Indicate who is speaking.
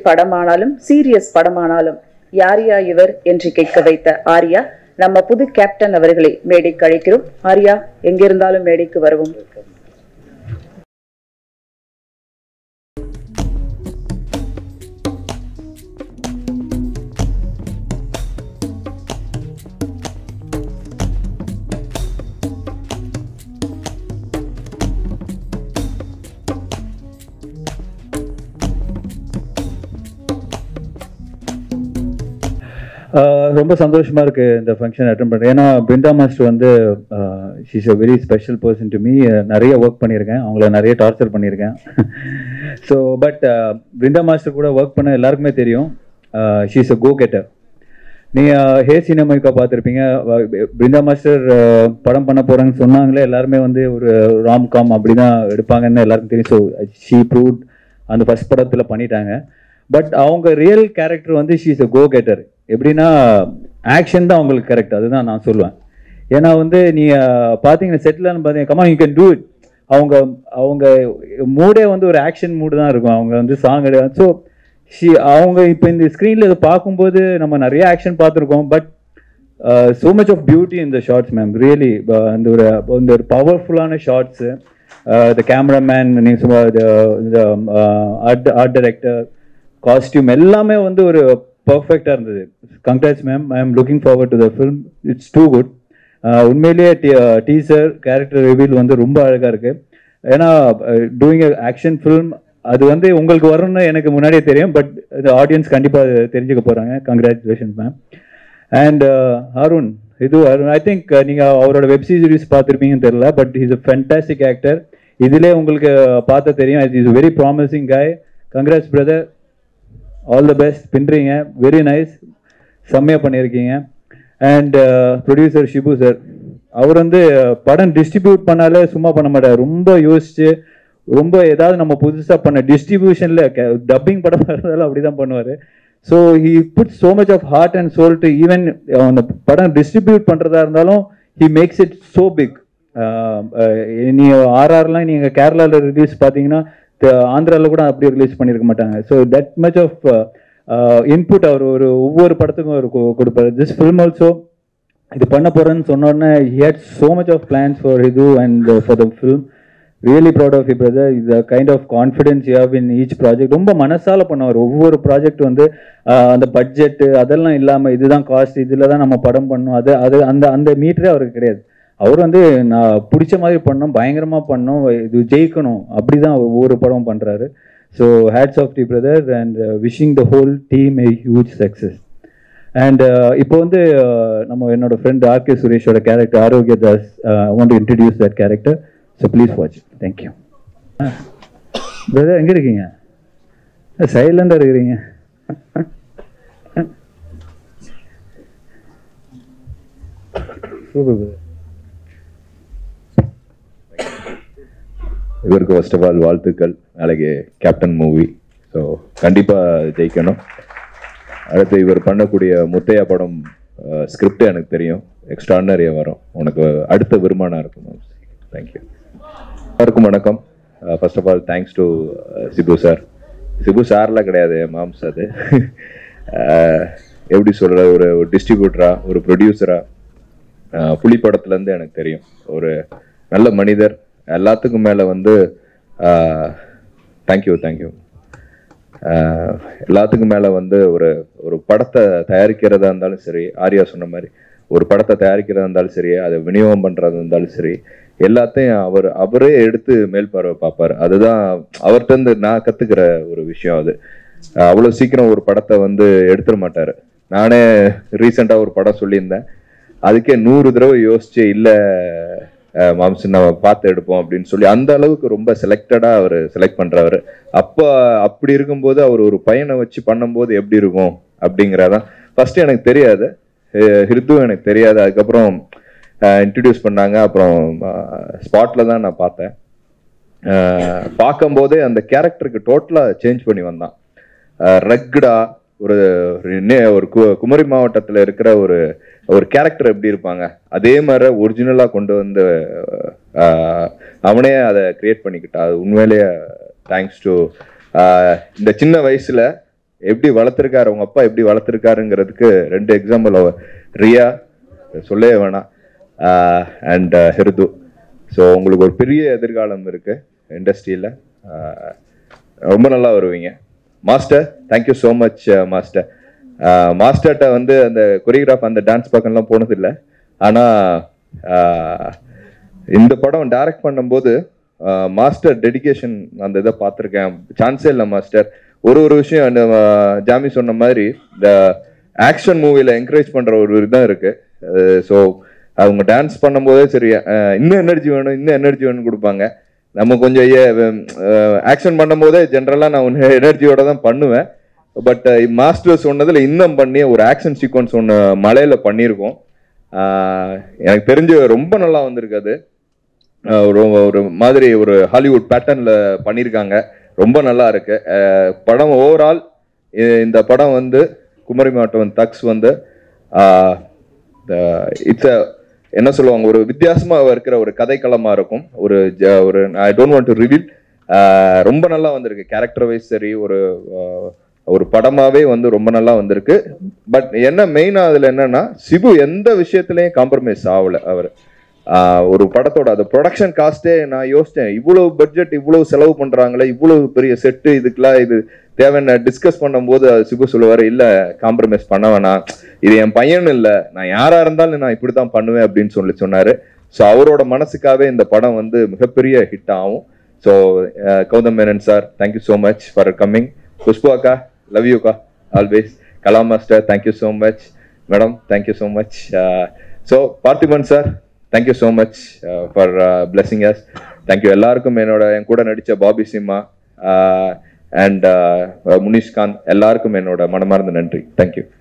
Speaker 1: படமானாலும் serious படமானாலும் யாரியா இவர் என்று கேட்க வைத்த ஆர்யா நம்ம புது கேப்டன் அவர்களை மேடைக்கு அழைக்கிறோம் ஆர்யா எங்கிருந்தாலும் மேடைக்கு வரவும்
Speaker 2: ஆஹ் ரொம்ப சந்தோஷமா இருக்கு இந்த ஃபங்க்ஷன் அட்டன் பண்ணுறேன் ஏன்னா பிருந்தா மாஸ்டர் வந்து she's a very special person to me நிறைய ஒர்க் பண்ணியிருக்கேன் அவங்கள நிறைய டார்ச்சர் பண்ணியிருக்கேன் ஸோ பட் பிருந்தா மாஸ்டர் கூட ஒர்க் பண்ண எல்லாருக்குமே தெரியும் ஷீஸ் அ கோ கெட்டர் நீங்கள் ஹே சினிமாக்கா பார்த்துருப்பீங்க பிருந்தா மாஸ்டர் ஆஹ் படம் பண்ண போகிறாங்கன்னு சொன்னாங்களே எல்லாருமே வந்து ஒரு ராம் காம் அப்படி தான் எடுப்பாங்கன்னு எல்லாருக்கும் தெரியும் ஸோ ஷீ ப்ரூவ் அந்த ஃபர்ஸ்ட் படத்தில் பண்ணிட்டாங்க பட் அவங்க ரியல் கேரக்டர் வந்து ஷீஸ் அ கோ கெட்டர் எப்படின்னா ஆக்ஷன் தான் அவங்களுக்கு கரெக்ட் அதுதான் நான் சொல்லுவேன் ஏன்னா வந்து நீங்கள் பார்த்தீங்கன்னா செட்டில்னு பார்த்தீங்க come on you can do it அவங்க அவங்க மூடே வந்து ஒரு ஆக்ஷன் மூடு தான் இருக்கும் அவங்க வந்து சாங் ஸோ ஷி அவங்க இப்போ இந்த ஸ்க்ரீனில் இதை பார்க்கும்போது நம்ம நிறைய ஆக்ஷன் பார்த்துருக்கோம் but so much of beauty இந்த ஷார்ட்ஸ் மேம் ரியலி அந்த ஒரு இந்த ஒரு பவர்ஃபுல்லான ஷார்ட்ஸு த கேமராமேன் நீங்கள் சும்மா இந்த ஆர்ட் ஆர்ட் டைரக்டர் காஸ்டியூம் எல்லாமே வந்து ஒரு பர்ஃபெக்டாக இருந்தது congrats ma'am I am looking forward to the film it's too good உண்மையிலேயே டீசர் கேரக்டர் ரிவீல் வந்து ரொம்ப அழகாக இருக்குது ஏன்னா டூயிங் ஆக்ஷன் ஃபிலிம் அது வந்து உங்களுக்கு வரும்னு எனக்கு முன்னாடியே தெரியும் பட் இந்த ஆடியன்ஸ் கண்டிப்பாக தெரிஞ்சுக்க போகிறாங்க கங்க்ராச்சுலேஷன் மேம் அண்ட் அருண் இது அருண் ஐ திங்க் நீங்கள் அவரோட வெப் சீரிஸ் பார்த்துருப்பீங்கன்னு தெரியல but is a fantastic actor இதிலே உங்களுக்கு பார்த்தா தெரியும் it is very promising guy congrats brother all the best பின்றீங்க வெரி நைஸ் செம்மையாக பண்ணியிருக்கீங்க அண்ட் ப்ரொடியூசர் ஷிபு சார் அவர் வந்து படம் டிஸ்ட்ரிபியூட் பண்ணாலே சும்மா பண்ண மாட்டார் ரொம்ப யோசிச்சு ரொம்ப ஏதாவது நம்ம புதுசாக பண்ண டிஸ்ட்ரிபியூஷனில் டப்பிங் படம் இருந்தாலும் அப்படி தான் பண்ணுவார் so he put so much of heart and soul to even அந்த படம் டிஸ்ட்ரிபியூட் பண்ணுறதா இருந்தாலும் he makes it so big நீங்கள் ஆர்ஆர்லாம் நீங்கள் கேரளாவில் ரிலீஸ் பார்த்தீங்கன்னா ஆந்திராவில் கூட அப்படியே ரிலீஸ் பண்ணியிருக்க மாட்டாங்க so that much of input அவர் ஒரு ஒவ்வொரு படத்துக்கும் அவர் கொடுப்பாரு திஸ் ஃபில்ம் ஆல்சோ இது பண்ண போகிறேன்னு சொன்னோடனே he had so much of plans for இது and for the film really proud of you brother இது kind of confidence you have in each project ரொம்ப மனசால பண்ணுவார் ஒவ்வொரு ப்ராஜெக்ட் வந்து அந்த பட்ஜெட்டு அதெல்லாம் இல்லாமல் இதுதான் காஸ்ட் இதில் தான் நம்ம படம் பண்ணணும் அது அது அந்த அந்த மீட்டரே அவருக்கு கிடையாது அவர் வந்து நான் பிடிச்ச மாதிரி பண்ணோம் பயங்கரமாக பண்ணோம் இது ஜெயிக்கணும் அப்படி தான் ஒவ்வொரு படமும் பண்ணுறாரு so hats off the brother and wishing the whole team a huge success and இப்போ வந்து நம்ம என்னோட ஃப்ரெண்ட் ஆர் கே சுரேஷோட character Arokkiya Das want introduce that character so please watch thank you brother எங்கே இருக்கீங்க சைலண்டாக இருக்கிறீங்க சூப்பர் பிரதர்
Speaker 3: இவருக்கு ஃபர்ஸ்ட் ஆஃப் ஆல் வாழ்த்துக்கள் நாளைக்கு கேப்டன் மூவி ஸோ கண்டிப்பாக ஜெயிக்கணும் அடுத்து இவர் பண்ணக்கூடிய முத்தையா படம் ஸ்கிரிப்ட் எனக்கு தெரியும் எக்ஸ்ட்ராடனரியாக வரும் உனக்கு அடுத்த வருமானம் இருக்கும் தேங்க்யூ எல்லாருக்கும் வணக்கம் first of all thanks to Sibu sir Sibu சார்லாம் கிடையாது மாம்ஸ் அது எப்படி சொல்கிற ஒரு ஒரு டிஸ்ட்ரிபியூட்டரா ஒரு ப்ரொடியூசராக புலி படத்துலேருந்து எனக்கு தெரியும் ஒரு நல்ல மனிதர் எல்லாத்துக்கும் மேலே வந்து தேங்க்யூ தேங்க்யூ எல்லாத்துக்கும் மேலே வந்து ஒரு ஒரு படத்தை தயாரிக்கிறதா இருந்தாலும் சரி ஆர்யா சொன்ன மாதிரி ஒரு படத்தை தயாரிக்கிறதா இருந்தாலும் சரி அதை விநியோகம் பண்ணுறதா இருந்தாலும் சரி எல்லாத்தையும் அவர் அவரே எடுத்து மேல் பார்வை பார்ப்பார் அதுதான் அவர்கிட்ட இருந்து நான் கற்றுக்கிற ஒரு விஷயம் அது அவ்வளோ சீக்கிரம் ஒரு படத்தை வந்து எடுத்துட மாட்டார் நானே ரீசெண்டாக ஒரு படம் சொல்லியிருந்தேன் அதுக்கே நூறு தடவை யோசிச்சு இல்லை மாம்ஸ் நம்ம பார்த்து எடுப்போம் அப்படின்னு சொல்லி அந்த அளவுக்கு ரொம்ப செலக்டடாக அவர் செலக்ட் பண்ணுறவர் அப்போ அப்படி இருக்கும்போது அவர் ஒரு பையனை வச்சு பண்ணும்போது எப்படி இருக்கும் அப்படிங்கிறதான் ஃபர்ஸ்ட் எனக்கு தெரியாது ஹிருது எனக்கு தெரியாது அதுக்கப்புறம் இன்ட்ரடியூஸ் பண்ணாங்க அப்புறம் ஸ்பாட்டில் தான் நான் பார்த்தேன் பார்க்கும்போதே அந்த கேரக்டருக்கு டோட்டலாக சேஞ்ச் பண்ணி வந்தான் ரக்டா ஒரு ஒரு குமரி மாவட்டத்தில் இருக்கிற ஒரு ஒரு கேரக்டர் எப்படி இருப்பாங்க அதே மாதிரி ஒரிஜினலாக கொண்டு வந்து அவனே அதை கிரியேட் பண்ணிக்கிட்டா அது உண்மையிலேயே தேங்க்ஸ் டு இந்த சின்ன வயசுல எப்படி வளர்த்துருக்காரு அவங்க அப்பா எப்படி வளர்த்துருக்காருங்கிறதுக்கு ரெண்டு எக்ஸாம்பிள் ரியா சொல்லவே வேணாம் அண்ட் ஹிருது ஸோ உங்களுக்கு ஒரு பெரிய எதிர்காலம் இருக்கு இண்டஸ்ட்ரியில் ரொம்ப நல்லா வருவீங்க master thank you so much master மாஸ்டர்கிட்ட வந்து அந்த கொரியோகிராஃப் அந்த டான்ஸ் பக்கம்லாம் போனதில்லை ஆனால் இந்த படம் டைரக்ட் பண்ணும்போது மாஸ்டர் டெடிகேஷன் அந்த இதை பார்த்துருக்கேன் சான்ஸே இல்லை மாஸ்டர் ஒரு ஒரு விஷயம் அந்த ஆஹ், ஜாமி சொன்ன மாதிரி இந்த ஆக்ஷன் மூவியில் என்கரேஜ் பண்ணுற ஒரு இதான் இருக்கு ஸோ அவங்க டான்ஸ் பண்ணும்போதே சரி ஆஹ், இன்னும் எனர்ஜி வேணும் இன்னும் எனர்ஜி வேணும்னு கொடுப்பாங்க நம்ம கொஞ்சம் ஆக்ஷன் பண்ணும்போதே ஜென்ரலாக நான் ஒன்று எனர்ஜியோட தான் பண்ணுவேன் பட் மாஸ்டர் சொன்னதில் இன்னும் பண்ணி ஒரு ஆக்ஷன் சீக்வன்ஸ் ஒன்று மலையில் பண்ணியிருக்கோம் ஆஹ், எனக்கு தெரிஞ்சு ரொம்ப நல்லா வந்திருக்கு அது ஆஹ் ஒரு ஒரு மாதிரி ஒரு ஹாலிவுட் பேட்டர்ன்ல பண்ணியிருக்காங்க ரொம்ப நல்லா இருக்கு ஆஹ் படம் ஓவரால் இந்த படம் வந்து குமரி மாவட்டம் தக்ஸ் வந்து இட்ஸ் என்ன சொல்லுவாங்க ஒரு வித்தியாசமா இருக்கிற ஒரு கதைக்களமா இருக்கும் ஒரு ஜ- ஒரு I don't want to reveal ரொம்ப நல்லா வந்திருக்கு கேரக்டர் வைஸ் சரி ஒரு ஆஹ் ஒரு படமாவே வந்து ரொம்ப நல்லா வந்திருக்கு பட் என்ன மெயினா அதுல என்னன்னா சிபு எந்த விஷயத்துலயும் காம்ப்ரமைஸ் ஆகல அவர் ஆஹ் ஒரு படத்தோட அந்த ப்ரொடக்ஷன் காஸ்ட்டே நான் யோசிச்சேன் இவ்வளவு பட்ஜெட் இவ்வளவு செலவு பண்றாங்களே இவ்வளவு பெரிய செட்டு இதுக்கெல்லாம் இது தேவையான டிஸ்கஸ் பண்ணும்போது அது சிபு சொல்லுவாரு இல்ல காம்ப்ரமைஸ் பண்ண வேணாம் இது என் பையன் இல்ல நான் யாரா இருந்தாலும் நான் இப்படித்தான் பண்ணுவேன் அப்படின்னு சொல்லி சொன்னாரு ஸோ அவரோட மனசுக்காகவே இந்த படம் வந்து மிகப்பெரிய ஹிட் ஆகும் so Gautham Menon sir thank you so much for coming Khushbu அக்கா லவ் யூ அக்கா always Kala master thank you so much madam thank you so much so Parthiban sir thank you so much for blessing us thank you எல்லாருக்கும் என்னோட என் கூட நடித்த பாபி சிம்மா அண்ட் முனிஷ்காந்த் எல்லாருக்கும் என்னோட மனமார்ந்த நன்றி தேங்க்யூ